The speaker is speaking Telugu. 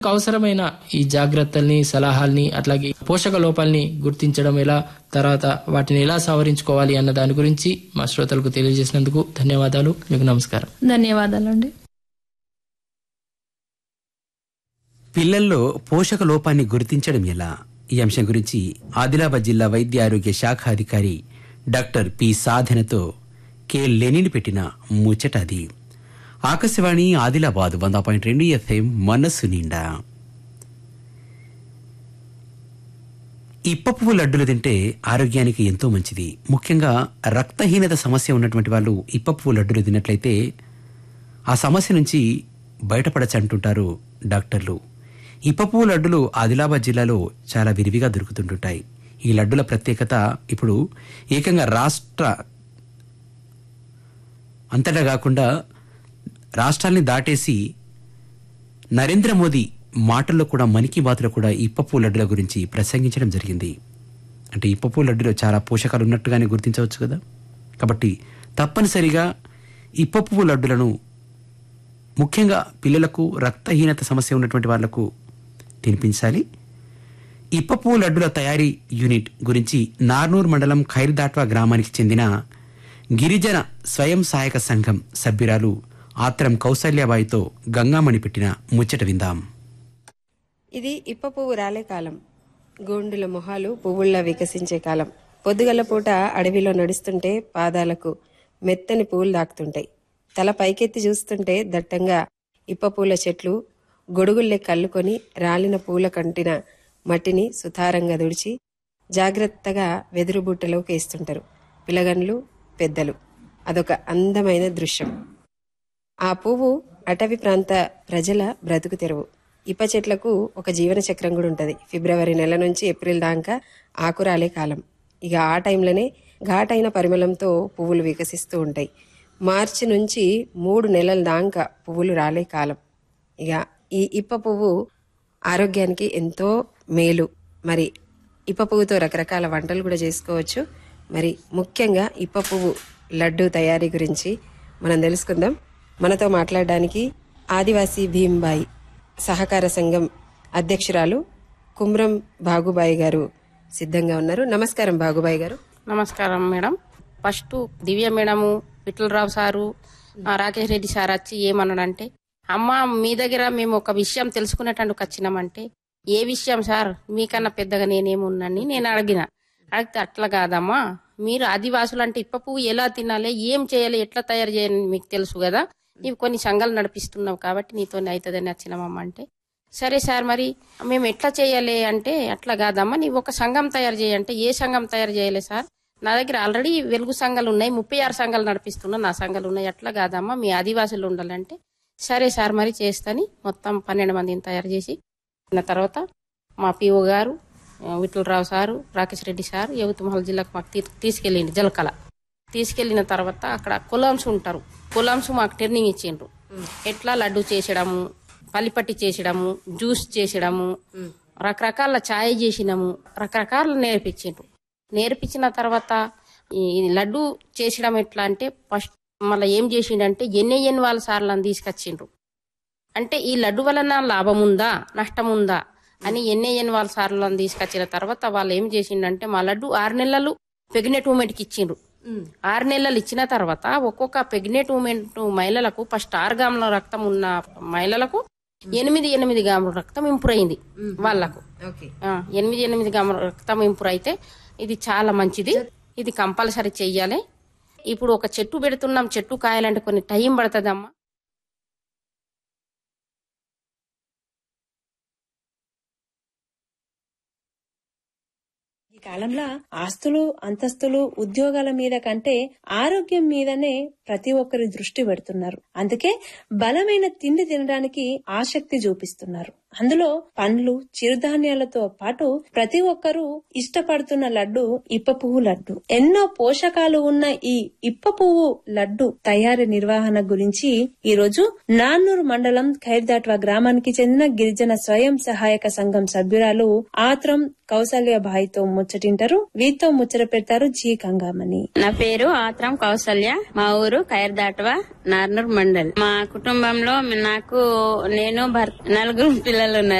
అవసరమైన ఈ జాగ్రత్తల్ని సలహాల్ని అట్లాగే పోషక లోపాల్ని గుర్తించడం ఎలా తర్వాత వాటిని ఎలా సవరించుకోవాలి అన్న దాని గురించి మా శ్రోతలకు తెలియజేసినందుకు ధన్యవాదాలు మీకు నమస్కారం ధన్యవాదాలండి పిల్లల్లో పోషక లోపాన్ని గుర్తించడం ఎలా ఈ అంశం గురించి ఆదిలాబాద్ జిల్లా వైద్య ఆరోగ్య శాఖ అధికారి డాక్టర్ పి సాధనతో కె లెనిన్ పెట్టిన ముచ్చట అది ఆకాశవాణి ఆదిలాబాద్ వంద పాయింట్ రెండు ఎఫ్ఎం మనస్సు నిండా ఇప్ప పువ్వు లడ్డులు తింటే ఆరోగ్యానికి ఎంతో మంచిది ముఖ్యంగా రక్తహీనత సమస్య ఉన్నటువంటి వాళ్ళు ఇప్ప పువ్వు లడ్డులు తిన్నట్లయితే ఆ సమస్య నుంచి బయటపడచ్చంటుంటారు డాక్టర్లు ఇప్ప పువ్వు లడ్డులు ఆదిలాబాద్ జిల్లాలో చాలా విరివిగా దొరుకుతుంటుంటాయి ఈ లడ్డుల ప్రత్యేకత ఇప్పుడు ఏకంగా రాష్ట్ర అంతటా కాకుండా రాష్ట్రాల్ని దాటేసి నరేంద్ర మోదీ మాటల్లో కూడా మన్ కీ బాత్లో కూడా ఇప్పపు లడ్డుల గురించి ప్రసంగించడం జరిగింది అంటే ఇప్పపు లడ్డులో చాలా పోషకాలు ఉన్నట్టుగానే గుర్తించవచ్చు కదా కాబట్టి తప్పనిసరిగా ఇప్పపు లడ్డులను ముఖ్యంగా పిల్లలకు రక్తహీనత సమస్య ఉన్నటువంటి వాళ్లకు తినిపించాలి ఇప్పపు లడ్డుల తయారీ యూనిట్ గురించి నార్నూర్ మండలం ఖైర్దాట్వా గ్రామానికి చెందిన గిరిజన స్వయం సహాయక సంఘం సభ్యురాలు ఆత్రం కౌసల్యాబాయితో గంగామణి పెట్టిన ముచ్చట విందాం ఇది ఇప్ప పువ్వు రాలే కాలం గోండుల మొహాలు పువ్వుల్లా వికసించే కాలం పొద్దుగల పూట అడవిలో నడుస్తుంటే పాదాలకు మెత్తని పువ్వులు దాక్కుతుంటాయి తల పైకెత్తి చూస్తుంటే దట్టంగా ఇప్ప పూల చెట్లు గొడుగుల్లే కల్లుకొని రాలిన పూల కంటిన మట్టిని సుతారంగా దుడిచి జాగ్రత్తగా వెదురు బుట్టలోకి వేస్తుంటారు పిలగన్లు పెద్దలు అదొక అందమైన దృశ్యం ఆ పువ్వు అటవీ ప్రాంత ప్రజల బ్రతుకు తెరువు ఇప్ప చెట్లకు ఒక జీవన చక్రం కూడా ఉంటుంది ఫిబ్రవరి నెల నుంచి ఏప్రిల్ దాకా ఆకురాలే కాలం ఇక ఆ టైంలోనే ఘాటైన పరిమళంతో పువ్వులు వికసిస్తూ ఉంటాయి మార్చి నుంచి మూడు నెలల దాకా పువ్వులు రాలే కాలం ఇక ఈ ఇప్ప పువ్వు ఆరోగ్యానికి ఎంతో మేలు మరి ఇప్ప పువ్వుతో రకరకాల వంటలు కూడా చేసుకోవచ్చు మరి ముఖ్యంగా ఇప్ప పువ్వు లడ్డు తయారీ గురించి మనం తెలుసుకుందాం మనతో మాట్లాడడానికి ఆదివాసీ భీంబాయి సహకార సంఘం అధ్యక్షురాలు కుమ్రం బాగుబాయి గారు సిద్ధంగా ఉన్నారు నమస్కారం బాగుబాయి గారు నమస్కారం madam first Divya madam Vithalrao sir ఆ, రాకేష్ రెడ్డి సార్ వచ్చి ఏమన్నాడంటే అమ్మ మీ దగ్గర మేము ఒక విషయం తెలుసుకునేటందుకు వచ్చినామంటే ఏ విషయం సార్ మీకన్నా పెద్దగా నేనేమున్నాని నేను అడిగిన అడిగితే అట్లా కాదమ్మా మీరు ఆదివాసులు అంటే ఇప్ప పువ్వు ఎలా తినాలి ఏం చేయాలి ఎట్లా తయారు చేయాలి మీకు తెలుసు కదా నీవు కొన్ని సంఘాలు నడిపిస్తున్నావు కాబట్టి నీతో అవుతుందని వచ్చినామమ్మ అంటే సరే సార్ మరి మేము ఎట్లా చేయాలి అంటే అట్లా కాదమ్మా నీవు ఒక సంఘం తయారు చేయంటే ఏ సంఘం తయారు చేయాలి సార్ నా దగ్గర ఆల్రెడీ వెలుగు సంఘాలు ఉన్నాయి ముప్పై ఆరు సంఘాలు నడిపిస్తున్నా నా సంఘాలు ఉన్నాయి అట్లా కాదమ్మా మీ ఆదివాసులు ఉండాలంటే సరే సార్ మరి చేస్తని మొత్తం పన్నెండు మందిని తయారు చేసి ఉన్న తర్వాత మా పిఓ గారు ఆ, విఠలరావు సారు రాకేష్ రెడ్డి సార్ యవతమహల్ జిల్లాకు మాకు తీ- తీసుకెళ్ళింది జలకల తీసుకెళ్లిన తర్వాత అక్కడ కులాంస్ ఉంటారు కులాంస్ మాకు ట్రైనింగ్ ఇచ్చిండ్రు ఎట్లా లడ్డు చేసడము పల్లిపట్టి చేసడము జ్యూస్ చేసడము రకరకాల ఛాయ్ చేసినాము రకరకాల నేర్పించిండ్రు నేర్పించిన తర్వాత ఈ లడ్డు చేసడం ఎట్లా అంటే ఫస్ట్ మళ్ళీ ఏం చేసిండంటే ఎన్ని ఎన్ని వాళ్ళ సార్లను తీసుకొచ్చిండ్రు అంటే ఈ లడ్డు వలన లాభం ఉందా నష్టం ఉందా అని ఎన్ని ఎన్ని వాళ్ళ సార్లను తీసుకొచ్చిన తర్వాత వాళ్ళు ఏం చేసిండంటే మా లడ్డు ఆరు నెలలు ప్రెగ్నెంట్ ఉమెన్ కి ఇచ్చిండ్రు ఆరు నెలలు ఇచ్చిన తర్వాత ఒక్కొక్క ప్రెగ్నెంట్ ఉమెన్ మహిళలకు ఫస్ట్ ఆరు గ్రాముల రక్తం ఉన్న మహిళలకు ఎనిమిది ఎనిమిది గ్రాముల రక్తం ఇంప్రూవ్ అయింది వాళ్ళకు ఓకే ఆ, ఎనిమిది ఎనిమిది గ్రాముల రక్తం ఇంప్రూవ్ అయితే ఇది చాలా మంచిది ఇది కంపల్సరీ చెయ్యాలి ఇప్పుడు ఒక చెట్టు పెడుతున్నాం చెట్టు కాయాలంటే కొన్ని టైం పడుతుందమ్మా ఈ కాలంలో ఆస్తులు అంతస్తులు ఉద్యోగాల మీద కంటే ఆరోగ్యం మీదనే ప్రతి ఒక్కరి దృష్టి పెడుతున్నారు అందుకే బలమైన తిండి తినడానికి ఆసక్తి చూపిస్తున్నారు అందులో పండ్లు చిరుధాన్యాలతో పాటు ప్రతి ఒక్కరూ ఇష్టపడుతున్న లడ్డు ఇప్ప పువ్వు లడ్డు ఎన్నో పోషకాలు ఉన్న ఈ ఇప్ప పువ్వు లడ్డు తయారీ నిర్వహణ గురించి ఈ రోజు నాన్నూరు మండలం ఖైర్దాట్వా గ్రామానికి చెందిన గిరిజన స్వయం సహాయక సంఘం సభ్యురాలు ఆత్రం కౌసల్యబాయితో ముచ్చటింటారు వీరితో ముచ్చట పెడతారు జీ కంగామని నా పేరు ఆత్రం కౌసల్య మా ఊరు ఖైర్దాట్వా నార్నూర్ మండల్ మా కుటుంబంలో నాకు నేను భర్త నలుగురు పిల్లలు పిల్లలు ఉన్నారు